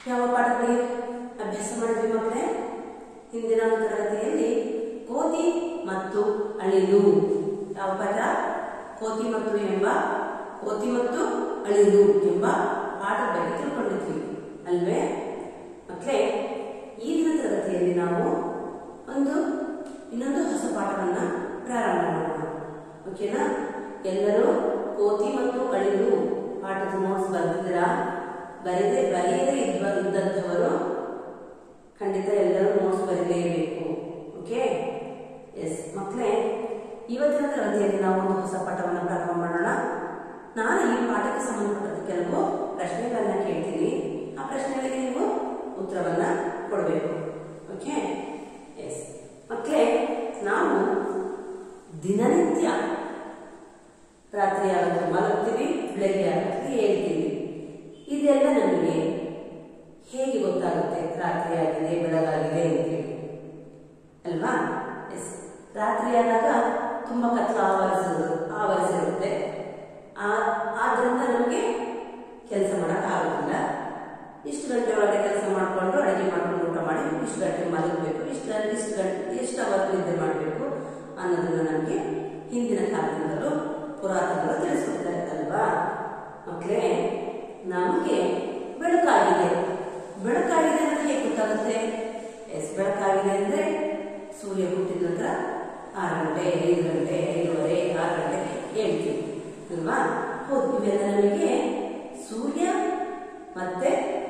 ಯಾವ ಪಾಠದಲ್ಲಿ ಅಭ್ಯಾಸ ಮಾಡಿದ್ವಿ ಮಕ್ಕಳೇ ಹಿಂದಿನ ಒಂದು ತರಗತಿಯಲ್ಲಿ ಕೋತಿ ಮತ್ತು ಅಳಿಲು ಯಾವ ಪಾಠ ಕೋತಿ ಮತ್ತು ಎಂಬ ಕೋತಿ ಮತ್ತು ಅಳಿಲು ಎಂಬ ಪಾಠದ ಬಗ್ಗೆ ತಿಳ್ಕೊಂಡಿದ್ವಿ ಅಲ್ವೇ ಮಕ್ಕಳೇ ಈ ದಿನ ತರಗತಿಯಲ್ಲಿ ನಾವು ಒಂದು ಇನ್ನೊಂದು ಹೊಸ ಪಾಠವನ್ನ ಪ್ರಾರಂಭ ಮಾಡೋಣ ಓಕೆನಾ ಎಲ್ಲರೂ ಕೋತಿ ಮತ್ತು ಅಳಿಲು ಪಾಠದ ನೋಟ್ಸ್ ಬರೆದಿದ್ದೀರಾ ಬರೆದೇ ಬರೆಯದೇ ಇದ್ವ ಇದ್ದಂಥವರು ಖಂಡಿತ ಎಲ್ಲರೂ ನೋಟ್ಸ್ ಬರೀಲೇಬೇಕು ಓಕೆ ಎಸ್ ಮಕ್ಕಳೇ ಇವತ್ತಿನ ತರಗತಿಯಲ್ಲಿ ನಾವು ಒಂದು ಹೊಸ ಪಾಠವನ್ನು ಪ್ರಾರಂಭ ಮಾಡೋಣ ನಾನು ಈ ಪಾಠಕ್ಕೆ ಸಂಬಂಧಪಟ್ಟ ಕೆಲವು ಪ್ರಶ್ನೆಗಳನ್ನ ಕೇಳ್ತೀನಿ ಆ ಪ್ರಶ್ನೆಗಳಿಗೆ ನೀವು ಉತ್ತರವನ್ನ ಕೊಡಬೇಕು ಓಕೆ ಎಸ್ ಮಕ್ಕಳೇ ನಾವು ದಿನನಿತ್ಯ ರಾತ್ರಿ ಆಗುತ್ತೆ ಮಲಗ್ತೀವಿ ಬೆಳಗ್ಗೆ ಆಗುತ್ತೆ ಹೇಳ್ತೀವಿ ಇದೆಲ್ಲ ನಮಗೆ ಹೇಗೆ ಗೊತ್ತಾಗುತ್ತೆ ರಾತ್ರಿ ಆಗಿದೆ ಬೆಳಗಾಗಿದೆ ಅಂತೇಳಿ ಅಲ್ವಾ ಎಸ್ ರಾತ್ರಿ ಆದಾಗ ತುಂಬಾ ಕತ್ಲ ಆವರಿಸಿದ್ರು ಆವರಿಸಿರುತ್ತೆ ಆ- ಆದ್ರಿಂದ ನಮಗೆ ಕೆಲಸ ಮಾಡಕ್ ಆಗೋದಿಲ್ಲ ಇಷ್ಟು ಗಂಟೆ ಒಳಗೆ ಕೆಲಸ ಮಾಡಿಕೊಂಡು ಅಡುಗೆ ಮಾಡ್ಕೊಂಡು ಊಟ ಮಾಡಿ ಇಷ್ಟು ಗಂಟೆ ಮಲಗಬೇಕು ಇಷ್ಟು ಗಂಟೆ ಇಷ್ಟು ಗಂಟೆ ಎಷ್ಟು ಅವರ್ ನಿದ್ದೆ ಮಾಡಬೇಕು ಅನ್ನೋದನ್ನ ನಮಗೆ ಹಿಂದಿನ ಕಾಲದಿಂದಲೂ ಪುರಾತನರು ತಿಳಿಸ್ಕೊಡ್ತಾರೆ ಅಲ್ವಾ ಮಕ್ಕಳೇ ನಮಗೆ ಬೆಳಕಾಗಿದೆ ಬೆಳಕಾಗಿದೆ ಅಂದ್ರೆ ಹೇಗೆ ಗೊತ್ತಾಗುತ್ತೆ ಎಸ್ ಬೆಳಕಾಗಿದೆ ಅಂದ್ರೆ ಸೂರ್ಯ ಹುಟ್ಟಿದ ನಂತರ ಆರು ಗಂಟೆ ಐದು ಗಂಟೆ ಐದೂವರೆ ಆರು ಗಂಟೆಗೆ ಹೇಳ್ತೀವಿ ಅಲ್ವಾ ಹೌದು ಇವೆಲ್ಲ ನಮಗೆ ಸೂರ್ಯ ಮತ್ತೆ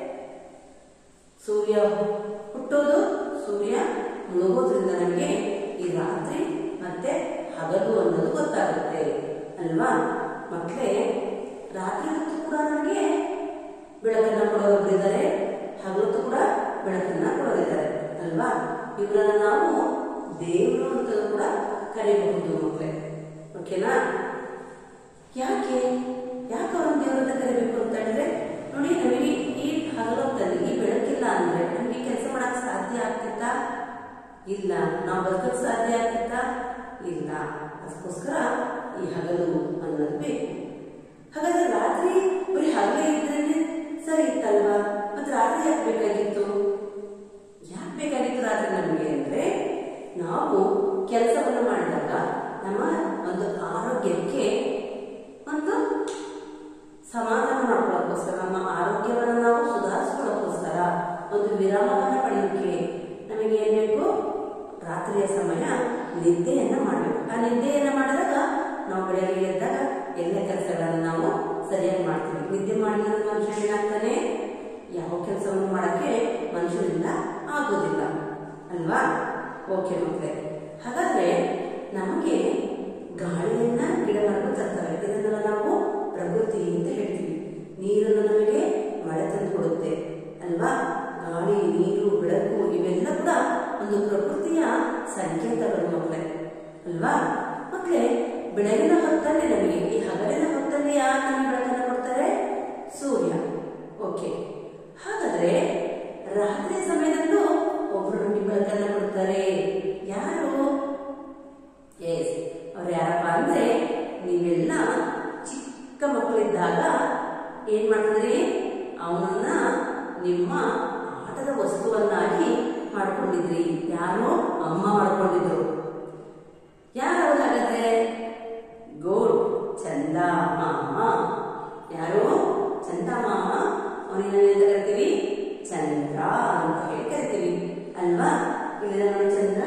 ಸೂರ್ಯ ಹುಟ್ಟೋದು ಸೂರ್ಯ ಮುಳುಗೋದ್ರಿಂದ ನಮಗೆ ಈ ರಾತ್ರಿ ಮತ್ತೆ ಹಗಲು ಅನ್ನೋದು ಗೊತ್ತಾಗುತ್ತೆ ಅಲ್ವಾ ಮಕ್ಕಳೇ ರಾತ್ರಿ ಹೊತ್ತು ಕೂಡ ನಮಗೆ ಬೆಳಕನ್ನ ಕೊಡೋರಿದ್ದಾರೆ ಹಗಲೊತ್ತು ಕೂಡ ಬೆಳಕನ್ನ ಕೊಡೋರಿದ್ದಾರೆ ಅಲ್ವಾ ಇವರನ್ನ ನಾವು ದೇವರು ಅಂತ ಕೂಡ ಕರೀಬಹುದು ಮಕ್ಕಳೇ ಓಕೆನಾ ಯಾಕೆ ಯಾಕೆ ಅವ್ರನ್ನ ದೇವರಂತ ಕರಿಬೇಕು ಅಂತ ಹೇಳಿದ್ರೆ ನೋಡಿ ನಮಗೆ ಈ ಹಗಲೊತ್ತಲ್ಲಿ ಈ ಬೆಳಕಿಲ್ಲ ಅಂದ್ರೆ ನಮಗೆ ಕೆಲಸ ಮಾಡಕ್ ಸಾಧ್ಯ ಆಗ್ತಿತ್ತಾ ಇಲ್ಲ ನಾವು ಬದುಕಕ್ ಸಾಧ್ಯ ಆಗ್ತಿತ್ತಾ ಇಲ್ಲ ಅದಕ್ಕೋಸ್ಕರ ಈ ಹಗಲು ಅನ್ನೋದು ಬೇಕು ಹಾಗಾದ್ರೆ ರಾತ್ರಿ ಬರೀ ಹಗಲೇ ಇದ್ರೇನೆ ಸರಿ ಇತ್ತಲ್ವಾ ಮತ್ತೆ ರಾತ್ರಿ ಯಾಕೆ ಬೇಕಾಗಿತ್ತು ಯಾಕೆ ಬೇಕಾಗಿತ್ತು ರಾತ್ರಿ ನಮಗೆ ಅಂದ್ರೆ ನಾವು ಕೆಲಸವನ್ನು ಮಾಡಿದಾಗ ನಮ್ಮ ಒಂದು ಆರೋಗ್ಯಕ್ಕೆ ಒಂದು ಸಮಾಧಾನ ಮಾಡ್ಕೊಳ್ಳೋಕ್ಕೋಸ್ಕರ ನಮ್ಮ ಆರೋಗ್ಯವನ್ನು ನಾವು ಸುಧಾರಿಸ್ಕೊಳ್ಳೋಕ್ಕೋಸ್ಕರ ಒಂದು ವಿರಾಮವನ್ನು ಪಡೆಯೋಕೆ ನಮಗೆ ಏನ್ ಬೇಕು ರಾತ್ರಿಯ ಸಮಯ ನಿದ್ದೆಯನ್ನ ಮಾಡಬೇಕು ಆ ನಿದ್ದೆಯನ್ನ ಮಾಡಿದಾಗ ನಾವು ಬೆಳಗ್ಗೆ ಎದ್ದಾಗ ಎಲ್ಲ ಕೆಲಸಗಳನ್ನು ನಾವು ಸರಿಯಾಗಿ ಮಾಡ್ತೀವಿ ನಿದ್ದೆ ಮಾಡಿದ್ರೆ ಮನುಷ್ಯ ಏನಾಗ್ತಾನೆ ಯಾವ ಕೆಲಸವನ್ನು ಮಾಡಕ್ಕೆ ಮನುಷ್ಯರಿಂದ ಆಗೋದಿಲ್ಲ ಅಲ್ವಾ ಓಕೆ ಮಕ್ಕಳೇ ಹಾಗಾದ್ರೆ ನಮಗೆ ಗಾಳಿಯನ್ನ ಗಿಡ ಮರಗಳು ತರ್ತವೆ ಇದನ್ನೆಲ್ಲ ನಾವು ಪ್ರಕೃತಿ ಅಂತ ಹೇಳ್ತೀವಿ ನೀರನ್ನು ನಮಗೆ ಮಳೆ ತಂದು ಕೊಡುತ್ತೆ ಅಲ್ವಾ ಗಾಳಿ ನೀರು ಬೆಳಕು ಇವೆಲ್ಲ ಕೂಡ ಒಂದು ಪ್ರಕೃತಿಯ ಸಂಕೇತಗಳು ಮಕ್ಕಳೇ ಅಲ್ವಾ ಮಕ್ಕಳೇ ಬೆಳಗಿನ ಹೊತ್ತಲ್ಲಿ ನಮಗೆ ಈ ಹಗಲಿನ ಹೊತ್ತಲ್ಲಿ ಯಾರು ನಮಗೆ ಬೆಳಕನ್ನು ಕೊಡ್ತಾರೆ ಸೂರ್ಯ ಓಕೆ ಹಾಗಾದ್ರೆ ರಾತ್ರಿ ಸಮಯದಲ್ಲೂ ಒಬ್ರು ನಮಗೆ ಬೆಳಕನ್ನು ಕೊಡ್ತಾರೆ ಯಾರು ಎಸ್ ಅವ್ರು ಯಾರಪ್ಪ ಅಂದ್ರೆ ನೀವೆಲ್ಲ ಚಿಕ್ಕ ಮಕ್ಕಳಿದ್ದಾಗ ಏನ್ ಮಾಡ್ತಿದ್ರಿ ಅವನನ್ನ ನಿಮ್ಮ ಆಟದ ವಸ್ತುವನ್ನಾಗಿ ಮಾಡ್ಕೊಂಡಿದ್ರಿ ಯಾರು ಅಮ್ಮ ಮಾಡ್ಕೊಂಡಿದ್ರು ಯಾರು ಹಾಗಾದ್ರೆ ಗೋಡ್ ಚಂದ ಮಾಮ ಯಾರು ಚಂದ ಮಾಮ ಅವನಿಗೆ ನಾವೇಂತ ಕರಿತೀವಿ ಚಂದ್ರ ಅಂತ ಹೇಳಿ ಕರಿತೀವಿ ಅಲ್ವಾ ಇಲ್ಲಿ ನೋಡಿ ಚಂದ್ರ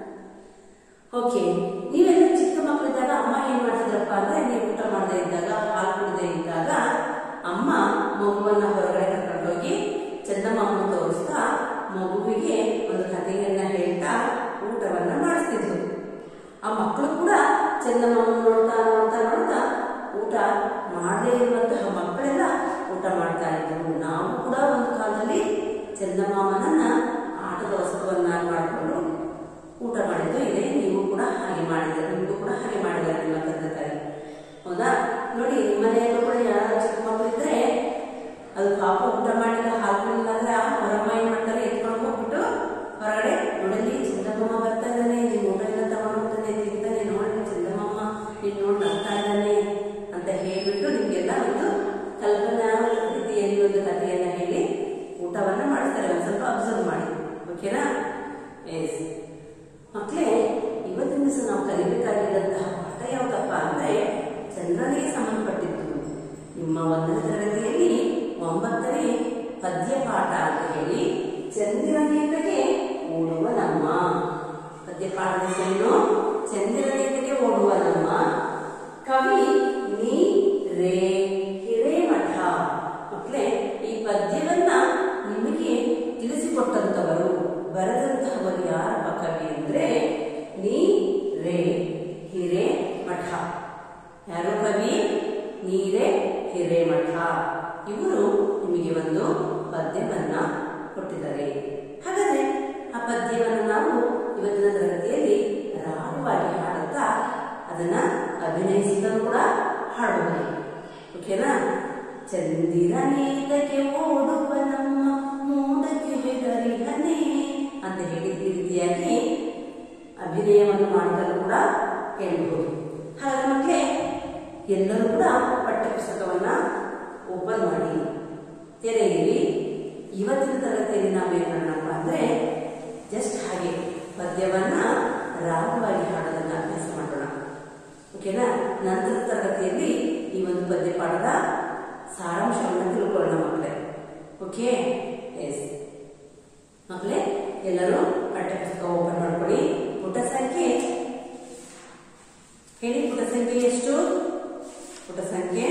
ಓಕೆ ನೀವೆಲ್ಲ ಚಿಕ್ಕ ಮಕ್ಕಳಿದ್ದಾಗ ಅಮ್ಮ ಏನ್ ಮಾಡ್ತಿದ್ರಪ್ಪ ಅಂದ್ರೆ ನೀವು ಊಟ ಮಾಡದೇ ಇದ್ದಾಗ ಹಾಲು ಕುಡದೇ ಇದ್ದಾಗ ಅಮ್ಮ ಮಗುವನ್ನ ಹೊರಗಡೆ ಕರ್ಕೊಂಡೋಗಿ ಚಂದಮಾಮನ ತೋರಿಸ್ತಾ ಮಗುವಿಗೆ ಒಂದು ಕಥೆಯನ್ನ ಹೇಳ್ತಾ ಊಟವನ್ನ ಮಾಡಿಸ್ತಿದ್ರು ಆ ಮಕ್ಕಳು ಕೂಡ ಚಂದಮಾಮನ ನೋಡ್ತಾ ನೋಡ್ತಾ ನೋಡ್ತಾ ಊಟ ಮಾಡದೇ ಇರುವಂತಹ ಮಕ್ಕಳೆಲ್ಲ ಊಟ ಮಾಡ್ತಾ ಇದ್ರು ನಾವು ಕೂಡ ಒಂದು ಕಾಲದಲ್ಲಿ ಚಂದಮಾಮನನ್ನ ಆಟದ ವಸ್ತುವನ್ನಾಗಿ ಮಾಡಿಕೊಂಡು ಊಟ ಮಾಡಿದ್ದು ಇದೆ ನೀವು ಕೂಡ ಹಾಗೆ ಮಾಡಿದ್ರೆ ನಿಮಗೂ ಕೂಡ ಹಾಗೆ ಮಾಡಿದ್ದಾರೆ ನಿಮ್ಮ ತಂದೆ ತಾಯಿ ಹೌದಾ ನೋಡಿ ನಿಮ್ಮ ಮನೆಯಲ್ಲೂ ಕೂಡ ಯಾರು ಚಿಕ್ಕ ಮಕ್ಕಳಿದ್ರೆ ಅದು ಪಾಪ ಊಟ ಮಾಡಿಲ್ಲ ಹಾಕಿಲ್ಲ ಅಂದ್ರೆ ಆ ಹೊರಮ್ಮ ಏನ್ ಮಾಡ್ತಾರೆ ಎತ್ಕೊಂಡು ಹೋಗ್ಬಿಟ್ಟು ಹೊರಗಡೆ ನೋಡಲಿ ಚಂದಮಾಮ ಬರ್ತಾ ಇದ್ದಾನೆ ನೀನು ಊಟ ಎಲ್ಲ ತಗೊಂಡು ಹೋಗ್ತಾನೆ ತಿಂತಾನೆ ನೋಡಿ ಚಂದಮಾಮ ನೀನ್ ನೋಡಿ ನಗ್ತಾ ಇದ್ದಾನೆ ಅಂತ ಹೇಳ್ಬಿಟ್ಟು ನಿಮ್ಗೆಲ್ಲ ಒಂದು ಕಲ್ಪನಾ ರೀತಿಯಲ್ಲಿ ಒಂದು ಕಥೆಯನ್ನ ಹೇಳಿ ಊಟವನ್ನ ಎಸ್ ಮಕ್ಕಳೇ ಇವತ್ತಿನ ದಿವಸ ನಾವು ಕಲಿಬೇಕಾಗಿರುವಂತಹ ಪಾಠ ಯಾವುದಪ್ಪ ಅಂದ್ರೆ ಚಂದ್ರನಿಗೆ ಸಂಬಂಧಪಟ್ಟಿದ್ದು ನಿಮ್ಮ ಒಂದನೇ ತರಗತಿಯಲ್ಲಿ ಒಂಬತ್ತನೇ ಪದ್ಯ ಪಾಠ ಅಂತ ಹೇಳಿ ಚಂದಿರನೇತಗೆ ಓಡುವ ನಮ್ಮ ಪದ್ಯ ಪಾಠದ ಹೆಸರೇನು ಚಂದಿರನೇತಗೆ ಓಡುವ ನಮ್ಮ ಕವಿ ನೀ ರೇ ಹಿರೇಮಠ ಮಕ್ಕಳೇ ಈ ಪದ್ಯವನ್ನ ನಿಮಗೆ ತಿಳಿಸಿಕೊಟ್ಟಂತವರು ಬರೆದಂತಹವರು ಯಾರಪ್ಪ ಕವಿ ಅಂದ್ರೆ ನೀ ರೇ ಹಿರೇ ಮಠ ಯಾರು ಕವಿ ನೀರೇ ಹಿರೇಮಠ ಇವರು ನಿಮಗೆ ಒಂದು ಪದ್ಯವನ್ನ ಕೊಟ್ಟಿದ್ದಾರೆ ಹಾಗಾದ್ರೆ ಆ ಪದ್ಯವನ್ನು ನಾವು ಇವತ್ತಿನ ತರಗತಿಯಲ್ಲಿ ರಾಗವಾಗಿ ಹಾಡುತ್ತಾ ಅದನ್ನ ಅಭಿನಯಿಸಿದರೂ ಕೂಡ ಹಾಡಬಹುದು ಓಕೆನಾ ಚಂದಿರನೇತಕ್ಕೆ ಓಡುವ ನಮ್ಮ ಮೋಡಕ್ಕೆ ಹೆದರಿಹನೆ ಅಂತ ಹೇಳಿ ಈ ರೀತಿಯಾಗಿ ಅಭಿನಯವನ್ನು ಮಾಡಿದರೂ ಕೂಡ ಹೇಳ್ಬಹುದು ಹಾಗಾದ್ರೆ ಮಕ್ಕಳೇ ಎಲ್ಲರೂ ಕೂಡ ಪಠ್ಯಪುಸ್ತಕವನ್ನ ಓಪನ್ ಮಾಡಿ ತೆರೆಯಿರಿ ಇವತ್ತಿನ ತರಗತಿಯಲ್ಲಿ ನಾವೇನ್ ಮಾಡೋಣಪ್ಪ ಅಂದ್ರೆ ಜಸ್ಟ್ ಹಾಗೆ ಪದ್ಯವನ್ನ ರಾಗವಾಗಿ ಹಾಡೋದನ್ನ ಅಭ್ಯಾಸ ಮಾಡೋಣ ಓಕೆನಾ ನಂತರದ ತರಗತಿಯಲ್ಲಿ ಈ ಒಂದು ಪದ್ಯ ಪಾಠದ ಸಾರಾಂಶವನ್ನು ತಿಳ್ಕೊಳ್ಳೋಣ ಮಕ್ಕಳೇ ಓಕೆ ಎಸ್ ಮಕ್ಕಳೇ ಎಲ್ಲರೂ ಪಠ್ಯಪುಸ್ತಕ ಓಪನ್ ಮಾಡ್ಕೊಳ್ಳಿ ಪುಟ ಸಂಖ್ಯೆ ಹೇಳಿ ಪುಟ ಸಂಖ್ಯೆ ಎಷ್ಟು ಪುಟ ಸಂಖ್ಯೆ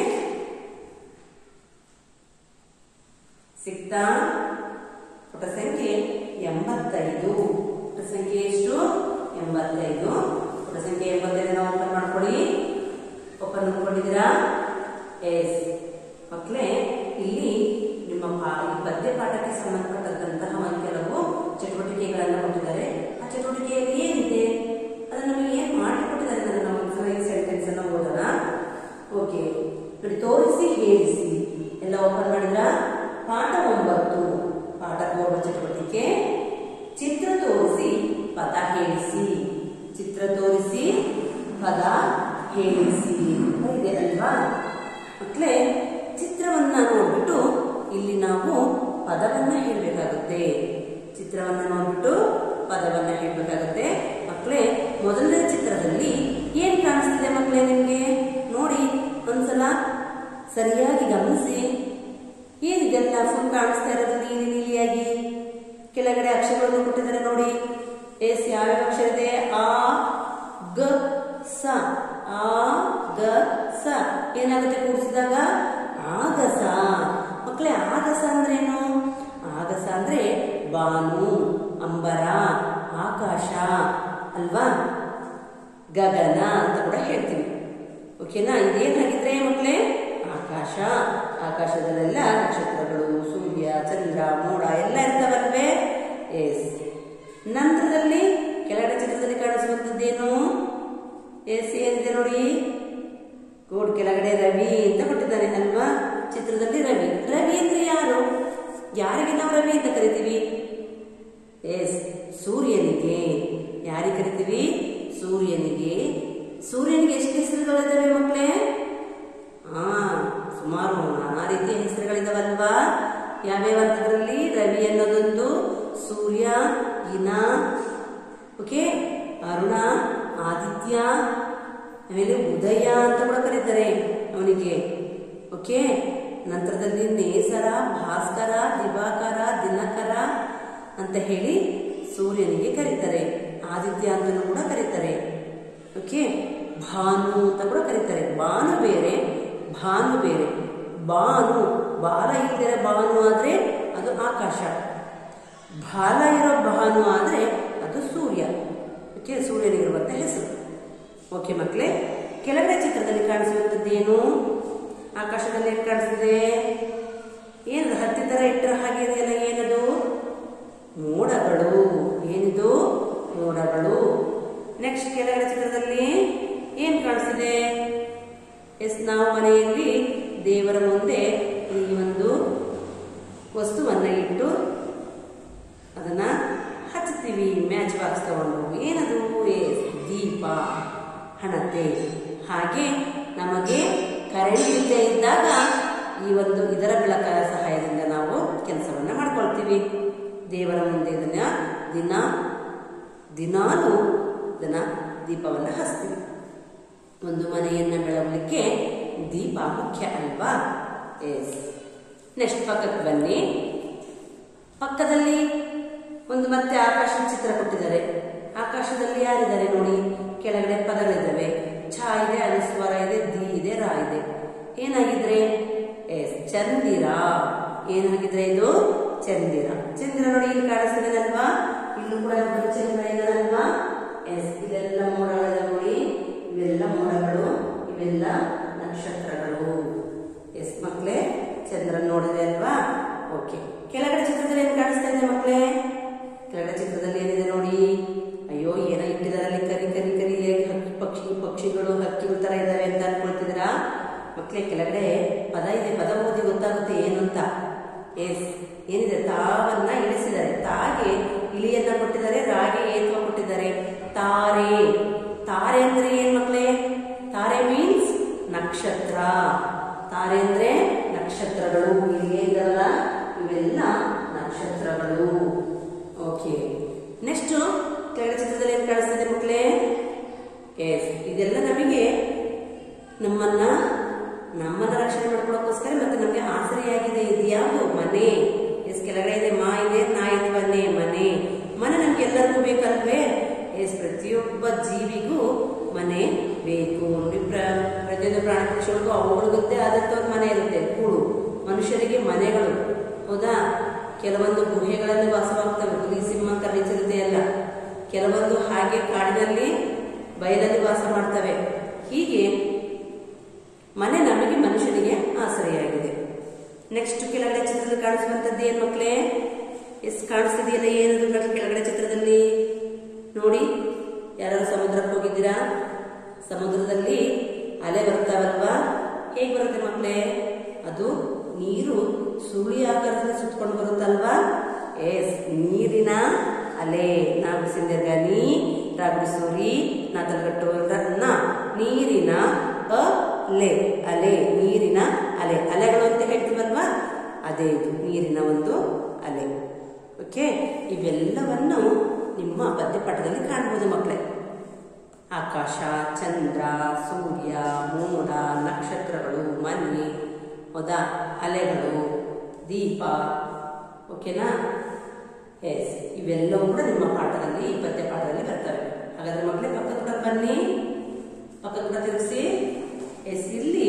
ಸಿಕ್ತಾ ಪುಟ ಸಂಖ್ಯೆ ಎಂಬತ್ತೈದು ಪುಟ ಸಂಖ್ಯೆ ಎಷ್ಟು ಎಂಬತ್ತೈದು ಪುಟ ಸಂಖ್ಯೆ ಎಂಬತ್ತೈದನ್ನ ಓಪನ್ ಮಾಡ್ಕೊಳ್ಳಿ ಓಪನ್ ಮಾಡ್ಕೊಂಡಿದ್ದೀರಾ ಎಸ್ ಮಕ್ಕಳೇ ಇಲ್ಲಿ ನಿಮ್ಮ ಪಾ- ಈ ಪದ್ಯ ಪಾಠಕ್ಕೆ ಸಂಬಂಧಪಟ್ಟಂತಹ ಒಂದು ಕೆಲವು ಚಟುವಟಿಕೆಗಳನ್ನ ಕೊಟ್ಟಿದ್ದಾರೆ ಆ ಚಟುವಟಿಕೆಯಲ್ಲಿ ಏನಿದೆ ಅದನ್ನ ನಮಗೆ ಏನ್ ಮಾಡಿಕೊಟ್ಟಿದ್ದಾರೆ ಅದನ್ನ ನಾವು ಸೆಂಟೆನ್ಸ್ ಅನ್ನ ಓದೋಣ ಓಕೆ ನೋಡಿ ತೋರಿಸಿ ಹೇಳಿಸಿ ಎಲ್ಲ ಓಪನ್ ಮಾಡಿದ್ರ ಪಾಠ ಒಂಬತ್ತು ಪಾಠ ಓದುವ ಚಟುವಟಿಕೆ ಚಿತ್ರ ತೋರಿಸಿ ಪದ ಹೇಳಿಸಿ ಚಿತ್ರ ತೋರಿಸಿ ಪದ ಹೇಳಿಸಿ ಅಂತ ಇದೆ ಅಲ್ವಾ ಮಕ್ಕಳೇ ಚಿತ್ರವನ್ನ ನೋಡ್ಬಿಟ್ಟು ಇಲ್ಲಿ ನಾವು ಪದವನ್ನ ಹೇಳಬೇಕಾಗುತ್ತೆ ಚಿತ್ರವನ್ನ ನೋಡ್ಬಿಟ್ಟು ಪದವನ್ನ ಹೇಳಬೇಕಾಗುತ್ತೆ ಮಕ್ಕಳೇ ಮೊದಲನೇ ಚಿತ್ರದಲ್ಲಿ ಏನ್ ಕಾಣಿಸ್ತಿದೆ ಮಕ್ಕಳೇ ನಿಮ್ಗೆ ನೋಡಿ ಒಂದ್ಸಲ ಸರಿಯಾಗಿ ಗಮನಿಸಿ ಏನಿದೆಲ್ಲ ಫುಲ್ ಕಾಣಿಸ್ತಾ ಇರೋದು ನೀಲಿ ನೀಲಿಯಾಗಿ ಕೆಳಗಡೆ ಅಕ್ಷರಗಳನ್ನು ಕೊಟ್ಟಿದ್ದಾರೆ ನೋಡಿ ಎಸ್ ಯಾವ್ಯಾವ ಅಕ್ಷರ ಇದೆ ಆ ಗ ಸ ಆ ಗ ಸ ಏನಾಗುತ್ತೆ ಕೂಡಿಸಿದಾಗ ಆಗಸ ಮಕ್ಕಳೇ ಆಗಸ ಅಂದ್ರೇನು ಆಗಸ ಅಂದ್ರೆ ಬಾನು ಅಂಬರ ಆಕಾಶ ಅಲ್ವಾ ಗಗನ ಅಂತ ಕೂಡ ಹೇಳ್ತೀವಿ ಓಕೆನಾ ಇದೇನಾಗಿದ್ರೆ ಮಕ್ಕಳೇ ಆಕಾಶ ಆಕಾಶದಲ್ಲೆಲ್ಲ ನಕ್ಷತ್ರಗಳು ಸೂರ್ಯ ಚಂದ್ರ ಮೋಡ ಎಲ್ಲ ಇರ್ತಾವಲ್ವೇ ಎಸ್ ನಂತರದಲ್ಲಿ ಕೆಳಗಡೆ ಚಿತ್ರದಲ್ಲಿ ಕಾಣಿಸುವಂತದ್ದೇನು ಎಸ್ ಏನಿದೆ ನೋಡಿ ಕೋಡ್ ಕೆಳಗಡೆ ರವಿ ಅಂತ ಕೊಟ್ಟಿದ್ದಾನೆ ಅಲ್ವಾ ಚಿತ್ರದಲ್ಲಿ ರವಿ ರವಿ ಅಂದ್ರೆ ಯಾರು ಯಾರಿಗೆ ನಾವು ರವಿ ಅಂತ ಕರಿತೀವಿ ಎಸ್ ಸೂರ್ಯನಿಗೆ ಯಾರಿಗೆ ಕರಿತೀವಿ ಸೂರ್ಯನಿಗೆ ಸೂರ್ಯನಿಗೆ ಎಷ್ಟು ಹೆಸರುಗಳಿದಾವೆ ಮಕ್ಕಳೇ ಹಾ ಸುಮಾರು ನಾನಾ ರೀತಿಯ ಹೆಸರುಗಳಿದಾವಲ್ವಾ ಯಾವ್ಯಾವ ಅಂತದ್ರಲ್ಲಿ ರವಿ ಅನ್ನೋದೊಂದು ಸೂರ್ಯ ಇನ ಓಕೆ ಅರುಣ ಆದಿತ್ಯ ಆಮೇಲೆ ಉದಯ ಅಂತ ಕೂಡ ಕರೀತಾರೆ ಅವನಿಗೆ ಓಕೆ ನಂತರದಲ್ಲಿ ನೇಸರ ಭಾಸ್ಕರ ದಿವಾಕರ ದಿನಕರ ಅಂತ ಹೇಳಿ ಸೂರ್ಯನಿಗೆ ಕರೀತಾರೆ ಆದಿತ್ಯ ಅಂತಲೂ ಕೂಡ ಕರೀತಾರೆ ಓಕೆ ಭಾನು ಅಂತ ಕೂಡ ಕರೀತಾರೆ ಭಾನು ಬೇರೆ ಭಾನು ಬೇರೆ ಬಾನು ಬಾಲ ಇಲ್ದಿರ ಭಾನು ಆದ್ರೆ ಅದು ಆಕಾಶ ಬಾಲ ಇರೋ ಭಾನು ಆದ್ರೆ ಅದು ಸೂರ್ಯ ಓಕೆ ಸೂರ್ಯನಿಗಿರುವಂತ ಹೆಸರು ಓಕೆ ಮಕ್ಕಳೇ ಕೆಳಗಡೆ ಚಿತ್ರದಲ್ಲಿ ಕಾಣಿಸುವಂಥದ್ದೇನು ಆಕಾಶದಲ್ಲಿ ಏನು ಕಾಣಿಸ್ತಿದೆ ಏನು ಹತ್ತಿ ತರ ಇಟ್ಟರ ಹಾಗೆ ಇದೆಯಲ್ಲ ಏನದು ಮೋಡಗಳು ಏನಿದು ಮೋಡಗಳು ನೆಕ್ಸ್ಟ್ ಕೆಳಗಡೆ ಚಿತ್ರದಲ್ಲಿ ಏನ್ ಕಾಣಿಸ್ತಿದೆ ಎಸ್ ನಾವು ಮನೆಯಲ್ಲಿ ದೇವರ ಮುಂದೆ ಈ ಒಂದು ವಸ್ತುವನ್ನ ಇಟ್ಟು ಅದನ್ನ ಹಚ್ತೀವಿ ಮ್ಯಾಚ್ ಬಾಕ್ಸ್ ತಗೊಂಡು ಏನದು ಎಸ್ ದೀಪ ಹಣತೆ ಹಾಗೆ ನಮಗೆ ಕರೆಂಟ್ ಇಲ್ಲದೆ ಇದ್ದಾಗ ಈ ಒಂದು ಇದರ ಬೆಳಕರ ಸಹಾಯದಿಂದ ನಾವು ಕೆಲಸವನ್ನ ಮಾಡ್ಕೊಳ್ತೀವಿ ದೇವರ ಮುಂದೆ ಇದನ್ನ ದಿನ ದಿನಾಲೂ ಇದನ್ನ ದೀಪವನ್ನು ಹಚ್ತೀವಿ ಒಂದು ಮನೆಯನ್ನ ಬೆಳಗಲಿಕ್ಕೆ ದೀಪ ಮುಖ್ಯ ಅಲ್ವಾ ಎಸ್ ನೆಕ್ಸ್ಟ್ ಪಕ್ಕಕ್ಕೆ ಬನ್ನಿ ಪಕ್ಕದಲ್ಲಿ ಒಂದು ಮತ್ತೆ ಆಕಾಶದ ಚಿತ್ರ ಕೊಟ್ಟಿದ್ದಾರೆ ಆಕಾಶದಲ್ಲಿ ಯಾರಿದ್ದಾರೆ ನೋಡಿ ಕೆಳಗಡೆ ಪದಗಳಿದ್ದಾವೆ ಛ ಇದೆ ಅನುಸ್ವಾರ ಇದೆ ದಿ ಇದೆ ರಾ ಇದೆ ಏನಾಗಿದ್ರೆ ಎಸ್ ಚಂದಿರ ಏನಾಗಿದ್ರೆ ಇದು ಚಂದಿರ ಚಂದ್ರ ನೋಡಿ ಇಲ್ಲಿ ಕಾಣಿಸ್ತಿದೆನಲ್ವಾ ಇಲ್ಲೂ ಕೂಡ ಒಬ್ಬರು ಚಂದ್ರ ಇದ್ದಾರಲ್ವಾ ಎಸ್ ಇದೆಲ್ಲ ಮೋಡಗಳ ನೋಡಿ ಇವೆಲ್ಲ ಮೋಡಗಳು ಇವೆಲ್ಲ ನಕ್ಷತ್ರಗಳು ಎಸ್ ಮಕ್ಕಳೇ ಚಂದ್ರ ನೋಡಿದೆ ಅಲ್ವಾ ಓಕೆ ಕೆಳಗಡೆ ಚಿತ್ರದಲ್ಲಿ ಏನು ಕಾಣಿಸ್ತಾ ಇದೆ ಮಕ್ಕಳೇ ಕೆಳಗಡೆ ಚಿತ್ರದಲ್ಲಿ ಏನಿದೆ ನೋಡಿ ಅಯ್ಯೋ ಏನೋ ಇಟ್ಟಿದಾರಲ್ಲಿ ಕರಿ ಕರಿ ಕರಿ ಹೇಗೆ ಹಕ್ಕಿ ಪಕ್ಷಿ ಪಕ್ಷಿಗಳು ಹಕ್ಕಿಗಳ ತರ ಇದಾವೆ ಅಂತ ಅನ್ಕೊಳ್ತಿದ್ದೀರಾ ಮಕ್ಕಳೇ ಕೆಳಗಡೆ ಪದ ಇದೆ ಪದ ಓದಿ ಗೊತ್ತಾಗುತ್ತೆ ಏನು ಅಂತ ಎಸ್ ಏನಿದೆ ತಾವನ್ನ ಇಳಿಸಿದ್ದಾರೆ ತಾಗೆ ಇಲಿಯನ್ನ ಕೊಟ್ಟಿದ್ದಾರೆ ರಾಗೆ ಏತ್ವ ಕೊಟ್ಟಿದ್ದಾರೆ ತಾರೆ ತಾರೆ ಅಂದ್ರೆ ಏನ್ ಮಕ್ಕಳೇ ತಾರೆ ಮೀನ್ಸ್ ನಕ್ಷತ್ರ ತಾರೆ ಅಂದ್ರೆ ನಕ್ಷತ್ರಗಳು ಇಲ್ಲಿ ಇದಲ್ಲ ಇವೆಲ್ಲ ನಕ್ಷತ್ರಗಳು ಓಕೆ ನೆಕ್ಸ್ಟ್ ಕೆಳಗಡೆ ಚಿತ್ರದಲ್ಲಿ ಏನ್ ಕಾಣಿಸ್ತದೆ ಮಕ್ಕಳೇ ಎಸ್ ಇದೆಲ್ಲ ನಮಗೆ ನಮ್ಮನ್ನ ನಮ್ಮನ್ನ ರಕ್ಷಣೆ ಮಾಡ್ಕೊಳ್ಳೋಕ್ಕೋಸ್ಕರ ಮತ್ತೆ ನಮಗೆ ಆಸರೆಯಾಗಿದೆ ಇದು ಯಾವುದು ಮನೆ ಎಸ್ ಕೆಳಗಡೆ ಇದೆ ಮಾ ಇದೆ ನಾ ಇದೆ ಮನೆ ಮನೆ ಮನೆ ನಮ್ಗೆ ಎಲ್ಲರಿಗೂ ಬೇಕಲ್ವೇ ಎಸ್ ಪ್ರತಿಯೊಬ್ಬ ಜೀವಿಗೂ ಮನೆ ಬೇಕು ನೋಡಿ ಪ್ರ- ಪ್ರತಿಯೊಂದು ಪ್ರಾಣಿ ಪಕ್ಷಿಗಳಿಗೂ ಅವುಗಳಿಗದ್ದೇ ಆದಂತ ಒಂದು ಮನೆ ಇರುತ್ತೆ ಕೂಡು ಮನುಷ್ಯರಿಗೆ ಮನೆಗಳು ಹೌದಾ ಕೆಲವೊಂದು ಗುಹೆಗಳಲ್ಲಿ ವಾಸವಾಗ್ತವೆ ಹುಲಿ ಸಿಂಹ ಕರಡಿ ಚಿರತೆ ಎಲ್ಲ ಕೆಲವೊಂದು ಹಾಗೆ ಕಾಡಿನಲ್ಲಿ ಬಯಲಲ್ಲಿ ವಾಸ ಮಾಡ್ತವೆ ಹೀಗೆ ಮನೆ ನಮಗೆ ಮನುಷ್ಯನಿಗೆ ಆಸರೆಯಾಗಿದೆ ನೆಕ್ಸ್ಟ್ ಕೆಳಗಡೆ ಚಿತ್ರದಲ್ಲಿ ಕಾಣಿಸುವಂತದ್ದು ಏನ್ ಮಕ್ಕಳೇ ಎಷ್ಟು ಕಾಣಿಸ್ತಿದೆಯಲ್ಲ ಏನದು ಮಕ್ಕಳೇ ಕೆಳಗಡೆ ಚಿತ್ರದಲ್ಲಿ ನೋಡಿ ಯಾರು ಸಮುದ್ರಕ್ಕೆ ಹೋಗಿದ್ದೀರಾ ಸಮುದ್ರದಲ್ಲಿ ಅಲೆ ಬರ್ತಾವಲ್ವಾ ಹೇಗೆ ಬರುತ್ತೆ ಮಕ್ಕಳೇ ಅದು ನೀರು ಸುಳಿ ಆಕಾರದಲ್ಲಿ ಸುತ್ಕೊಂಡು ಬರುತ್ತಲ್ವಾ ಎಸ್ ನೀರಿನ ಅಲೆ ನಾ ಬಿಸಿಂದರ್ಗ ನೀ ರಾಗುಡಿಸೋರಿ ನಾ ತಲಗಟ್ಟು ನ ನೀರಿನ ಅಲೆ ಅಲೆ ನೀರಿನ ಅಲೆ ಅಲೆಗಳು ಅಂತ ಹೇಳ್ತೀವಲ್ವಾ ಅದೇ ಇದು ನೀರಿನ ಒಂದು ಅಲೆ ಓಕೆ ಇವೆಲ್ಲವನ್ನು ನಿಮ್ಮ ಪದ್ಯಪಾಠದಲ್ಲಿ ಕಾಣಬಹುದು ಮಕ್ಕಳೇ ಆಕಾಶ ಚಂದ್ರ ಸೂರ್ಯ ಮೋಡ ನಕ್ಷತ್ರಗಳು ಮನೆ ಹೌದಾ ಅಲೆಗಳು ದೀಪ ಓಕೆನಾ ಎಸ್ ಇವೆಲ್ಲವೂ ಕೂಡ ನಿಮ್ಮ ಪಾಠದಲ್ಲಿ ಈ ಪದ್ಯ ಪಾಠದಲ್ಲಿ ಬರ್ತವೆ ಹಾಗಾದ್ರೆ ಮಕ್ಕಳೇ ಪಕ್ಕ ಕೂಡ ಬನ್ನಿ ಪಕ್ಕ ಕೂಡ ತಿರುಗಿಸಿ ಎಸ್ ಇಲ್ಲಿ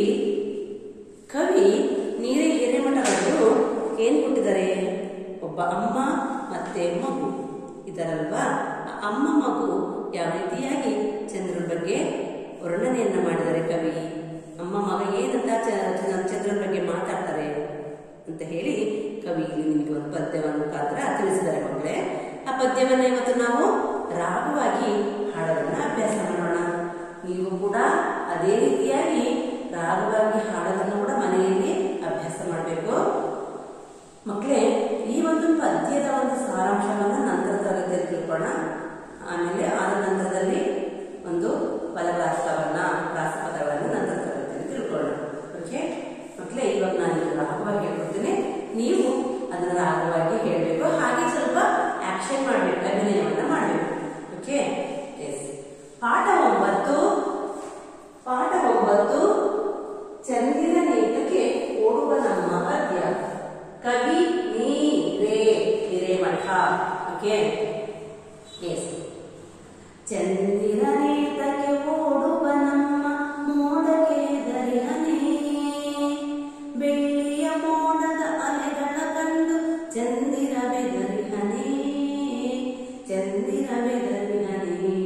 ಕವಿ ನೀರೇ ಹಿರೇಮಠರವರು ಏನ್ ಕೊಟ್ಟಿದ್ದಾರೆ ಒಬ್ಬ ಅಮ್ಮ ಮತ್ತೆ ಮಗು ಇದಾರಲ್ವಾ ಆ ಅಮ್ಮ ಮಗು ಯಾವ ರೀತಿಯಾಗಿ ಚಂದ್ರನ ಬಗ್ಗೆ ವರ್ಣನೆಯನ್ನ ಮಾಡಿದ್ದಾರೆ ಕವಿ ಅಮ್ಮ ಮಗ ಏನಂತ ಚ- ಚ- ಚಂದ್ರನ ಬಗ್ಗೆ ಮಾತಾಡ್ತಾರೆ ಅಂತ ಹೇಳಿ ಕವಿ ಇಲ್ಲಿ ನಿಮಗೆ ಒಂದು ಪದ್ಯವನ್ನು ಮುಖಾಂತರ ತಿಳಿಸಿದ್ದಾರೆ ಮಕ್ಕಳೇ ಆ ಪದ್ಯವನ್ನ ಇವತ್ತು ನಾವು ರಾಗವಾಗಿ ಹಾಡೋದನ್ನ ಅಭ್ಯಾಸ ಮಾಡೋಣ ನೀವು ಕೂಡ ಅದೇ ರೀತಿಯಾಗಿ ರಾಗವಾಗಿ ಹಾಡೋದನ್ನು ಕೂಡ ಮನೆಯಲ್ಲಿ ಅಭ್ಯಾಸ ಮಾಡಬೇಕು ಮಕ್ಕಳೇ ಈ ಒಂದು ಪದ್ಯದ ಒಂದು ಸಾರಾಂಶವನ್ನ ನಂತರ ತರಗತಿಯಲ್ಲಿ ತಿಳ್ಕೊಳ್ಳೋಣ ಆಮೇಲೆ ಆದ ನಂತರದಲ್ಲಿ ಒಂದು ಬಲಗಾಷ್ಟವನ್ನ ರಾಸಪದಗಳನ್ನು ನಂತರ ತರಗತಿಯಲ್ಲಿ ತಿಳ್ಕೊಳ್ಳೋಣ ಓಕೆ ಮಕ್ಕಳೇ ಇವಾಗ ನಾನು ಇದು ರಾಗವಾಗಿ ಹೇಳ್ಕೊಡ್ತೀನಿ ನೀವು ಅದನ್ನ ರಾಗವಾಗಿ ಹೇಳಬೇಕು ಹಾಗೆ ಸ್ವಲ್ಪ ಆಕ್ಷನ್ ಮಾಡಬೇಕು ಅಭಿನಯವನ್ನ ಮಾಡಬೇಕು ಓಕೆ ಎಸ್ ಪಾಠ ಒಂಬತ್ತು ಪಾಠ ಒಂಬತ್ತು ಚಂದಿರ ನೇತಕ್ಕೆ ಓಡುವ ನಮ್ಮ ಪದ್ಯ ಕವಿ ನೀರೇ ಹಿರೇಮಠ ಓಕೆ ಎಸ್ ಚಂದಿರ ನೇತಕ್ಕೆ ಓಡುವ ನಮ್ಮ ಮೋಡಕ್ಕೆ ದರಿಹನೇ ಬೆಳ್ಳಿಯ ಮೋಡದ ಅಲೆಗಳ ಕಂಡು ಚಂದಿರ ಬೆದರಿಹನೇ ಚಂದಿರ ಬೆದರಿಹನೇ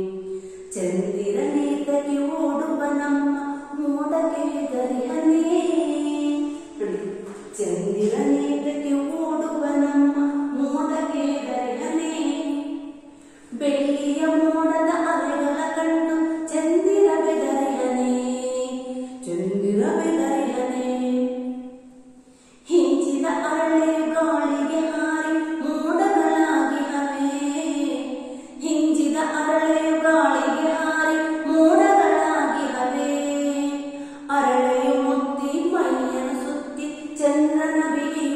ಚಂದಿರ ನೇತಕ್ಕೆ ಓಡುವ ನಮ್ಮ ಮೋಡಕ್ಕೆ ದರಿಹನೇ ನೋಡಿ, ಚಂದಿರ ನೇತಕ್ಕೆ ಓಡುವ ನಮ್ಮ ಮೋಡಕ್ಕೆ ದರಿಹನೇ ಬೆಳ್ಳಿಯ ಮೋಡದ ಅಲೆಗಳ ಕಂಡು ಚಂದಿರ ಬೆದರಿಹನೇ ಚಂದಿರ ಬೆದರಿಹನೇ ಹಿಂಚಿದ ಅರಳೆ ಗಾಳಿಗೆ ಹಾರಿ ಮೋಡಗಳಾಗಿ ಹವೆ ಹಿಂಚಿದ ಅರಳೆ ಗಾಳಿಗೆ ಹಾರಿ ಮೋಡಗಳಾಗಿ ಹವೆ ಅರಳೆಯು ಮುತ್ತಿ ಮೈಯನ್ನು ಸುತ್ತಿ ಚಂದ್ರನ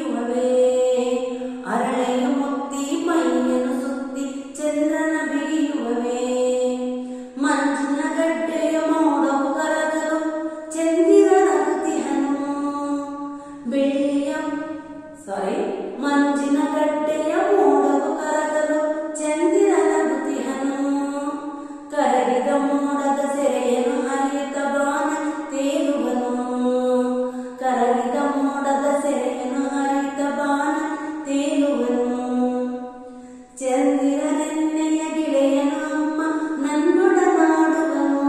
ಬಿಗಿಯುವವೇ ಅರಳೆಯು ಮುತ್ತಿ ಮೈಯನ್ನು ಸುತ್ತಿ ಚಂದ್ರನ ಬಿಗಿಯುವವೇ ಸಾರಿ ಮಂಜಿನ ಗಡ್ಡೆಯ ಮೋಡವು ಕರಗಲು ಚಂದಿರನ ಬುತಿಹನು ಕರಗಿದ ಮೋಡದ ಸೆರೆಯನ್ನು ಹರಿಯುತ್ತ ಬಾನ ತೇಲುವನು ಕರಗಿದ ಮೋಡದ ಸೆರೆಯನ್ನು ಹರಿಯುತ್ತ ಬಾನ ತೇಲುವನು ಚಂದಿರನೆನ್ನೆಯ ಗಿಳೆಯನು ಅಮ್ಮ ನನ್ನೊಡನಾಡುವನು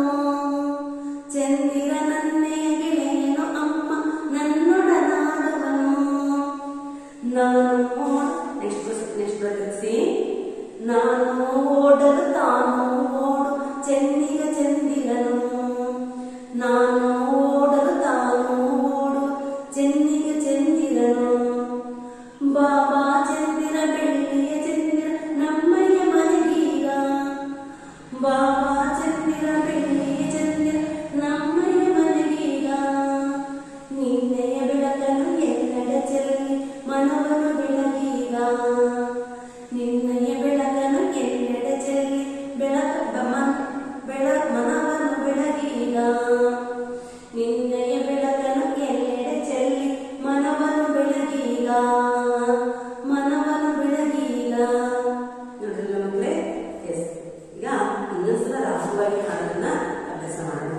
ಚಂದಿರನನ್ನೆಯ ಗಿಳೆಯನು ಅಮ್ಮ ನನ್ನೊಡನಾಡುವನು ನಾನು ನೆಕ್ಸ್ಟ್ ನೆಕ್ಸ್ಟ್ ಬದಲಿಸಿ ನಾನು ಓಡಲು ತಾನು ಓಡು ಚೆನ್ನಿಗ ಚಂದಿರನು ನಾನು ಓಡಲು ತಾನು ಓಡು ಚೆನ್ನಿಗ ಚಂದಿರನು ಬಾಬಾ ಚಂದಿರ ಬೆಳ್ಳಿಯ ಚಂದಿರ ನಮ್ಮಯ್ಯ ಮನೆಗೀಗ ಬಾಬಾ ಚಂದಿರ ಬೆಳ್ಳಿಯ ಚಂದಿರ ನಮ್ಮಯ್ಯ ಮನೆಗೀಗ ನಿನ್ನೆಯ ಬೆಳಕನ್ನು ಎಲ್ಲೆಡೆ ಚೆಲ್ಲಿ ಮನವನ್ನು ಬೆಳಗೀಗ ನಿನ್ನೆಯ ಬೆಳಕನ್ನು ಎಲ್ಲೆಡೆ ಚೆಲ್ಲಿ ಬೆಳಕ ಬಮ- ಬೆಳ ಮನವನ್ನು ಬೆಳಗೀಗ ನಿನ್ನೆಯ ಬೆಳಕನ್ನು ಎಲ್ಲೆಡೆ ಚೆಲ್ಲಿ ಮನವನ್ನು ಬೆಳಗೀಗ ಮನವನ್ನು ಬೆಳಗೀಗ ನೋಡಿದ್ರಲ್ಲ ಮಕ್ಕಳೇ ಎಸ್ ಈಗ ಇನ್ನೊಂದ್ಸಲ ರಾಸುವಾಗಿ ಹಾಡನ್ನ ಅಭ್ಯಾಸ ಮಾಡೋಣ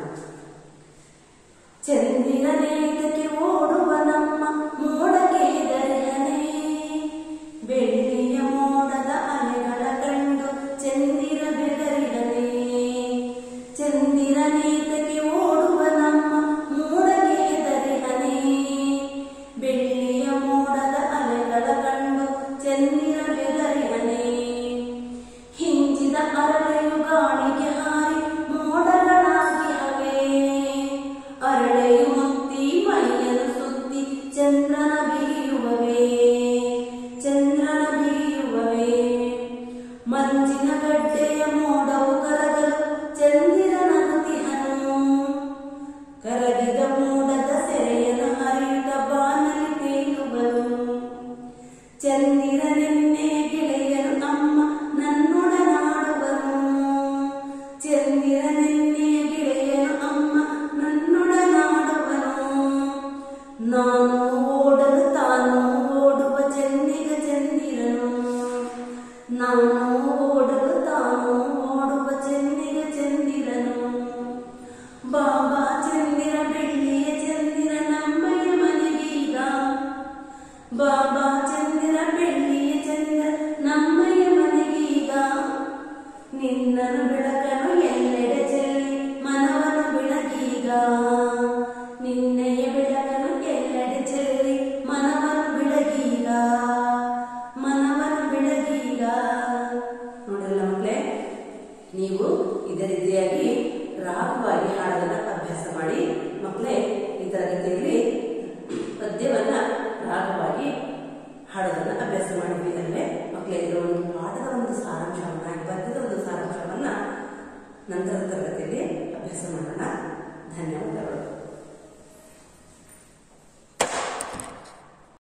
ಚಂದಿರನೇತಕ್ಕೆ ಓಡುವ ನಮ್ಮ ಮೋಡಕ್ಕೆ ಹೆದರನೆ ಬೆಳ್ಳಿಯ ಮೋಡದ ಅಲೆಗಳ ಕಂಡು ಚಂದಿರ ಬೆದರಿಡನೆ ಚಂದಿರನೇತಕ್ಕೆ ಓಡುವ ನಮ್ಮ ಮೋಡಕ್ಕೆ ಹೆದರಿಹನೆ ಬೆಳ್ಳಿಯ ಮೋಡದ ಅಲೆಗಳ ಕಂಡು ಚಂದಿರ ಬೆದರಿಹನೆ ಹಿಂಜಿದ ಅರಳೆಯು ಗಾಳಿಗೆ ಹಾರಿ ಮೋಡಗಳಾಗಿ ಹವೆ ಅರಳೆಯು ಮುತ್ತಿ ಮೈಯನ್ನು ಸುತ್ತಿ ಚಂದ್ರನ ಬಿರಿಯುವವೇ ಚಂದ್ರನ ಬಿರಿಯುವವೇ ಮಂಜಿನ ಗಡ್ಡೆಯ ಮೋಡವು ಕರಗಲು ಚಂದಿರನ ಕುತಿಹನು ಕರಗಿದ ಮೋಡದ ಸೆರೆಯನ್ನು ಹರಿಯುತ್ತ ಬಾನಲಿ ತೇಲುವನು ಚಂದಿರನೆನ್ನೆ ಗೆಳೆಯನು ಅಮ್ಮ ನನ್ನೊಡನಾಡುವನು ಚಂದಿರನೆನ್ನೆ ಗೆಳೆಯನು ಅಮ್ಮ ನನ್ನೊಡನಾಡುವನು ನಾನು ಓಡಲು ತಾನು ಓಡುವ ಚಂದಿಗ ಚಂದಿರನು ನಾನು ಓಡಲು ತಾನು ಓಡುವ ಚಂದಿಗ ಚಂದಿರನು ಬಾಬಾ ಚಂದಿರ ಬೆಳ್ಳಿಯ ಚಂದಿರ ನಮ್ಮಯ್ಯ ಮನೆಗೀಗ ಬಾಬಾ ಚಂದಿರ ಬೆಳ್ಳಿಯ ಚಂದಿರ ನಮ್ಮಯ್ಯ ಮನೆಗೀಗ ನಿನ್ನನು ಬೆಳಕನು ಎಲ್ಲೆಡೆ ಚೆಲ್ಲಿ ಮನವನ್ನು ಬೆಳಗೀಗ